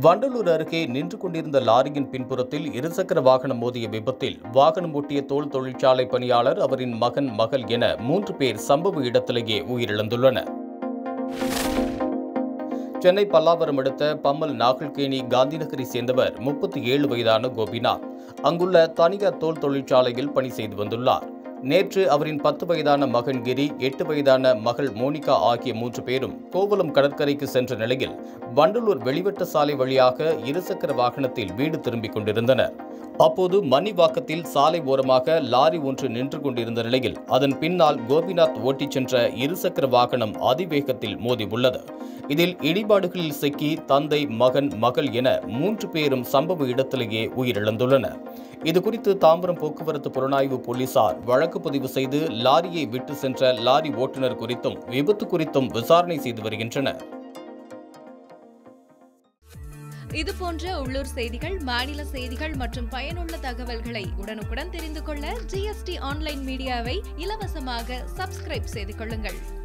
வண்டலூர் அருகே நின்று கொண்டிருந்த லாரியின் பின்புறத்தில் இருசக்கர வாகனம் மோதிய விபத்தில் வாகனம் ஓட்டிய தோல் தொழிற்சாலை பணியாளர் அவரின் மகன் மகள் என மூன்று பேர் சம்பவ இடத்திலேயே உயிரிழந்துள்ளனர் சென்னை பல்லாவரம் அடுத்த பம்மல் நாகல்கேணி காந்திநகரை சேர்ந்தவர் முப்பத்தி ஏழு வயதான கோபிநாத் அங்குள்ள தனியார் தோல் தொழிற்சாலையில் பணி செய்து வந்துள்ளார் நேற்று அவரின் பத்து வயதான மகன் கிரி எட்டு வயதான மகள் மோனிகா ஆகிய மூன்று பேரும் கோவலம் கடற்கரைக்கு சென்ற நிலையில் வண்டலூர் வெளிவட்ட சாலை வழியாக இருசக்கர வாகனத்தில் வீடு திரும்பிக் கொண்டிருந்தனர் அப்போது மணிவாக்கத்தில் சாலை ஓரமாக லாரி ஒன்று நின்று கொண்டிருந்த நிலையில் அதன் பின்னால் கோபிநாத் ஓட்டிச் சென்ற இருசக்கர வாகனம் அதிவேகத்தில் மோதி உள்ளது இதில் இடிபாடுகளில் சிக்கி தந்தை மகன் மகள் என மூன்று பேரும் சம்பவ இடத்திலேயே உயிரிழந்துள்ளனர் இதுகுறித்து தாம்பரம் போக்குவரத்து புலனாய்வு போலீசார் வழக்கு பதிவு செய்து லாரியை விட்டு சென்ற லாரி ஓட்டுநர் குறித்தும் விபத்து குறித்தும் விசாரணை செய்து வருகின்றனர் இது போன்ற உள்ளூர் செய்திகள் மாநில செய்திகள் மற்றும் பயனுள்ள தகவல்களை உடனுக்குடன் தெரிந்து கொள்ள ஜிஎஸ்டி ஆன்லைன் மீடியாவை இலவசமாக சப்ஸ்கிரைப் செய்து கொள்ளுங்கள்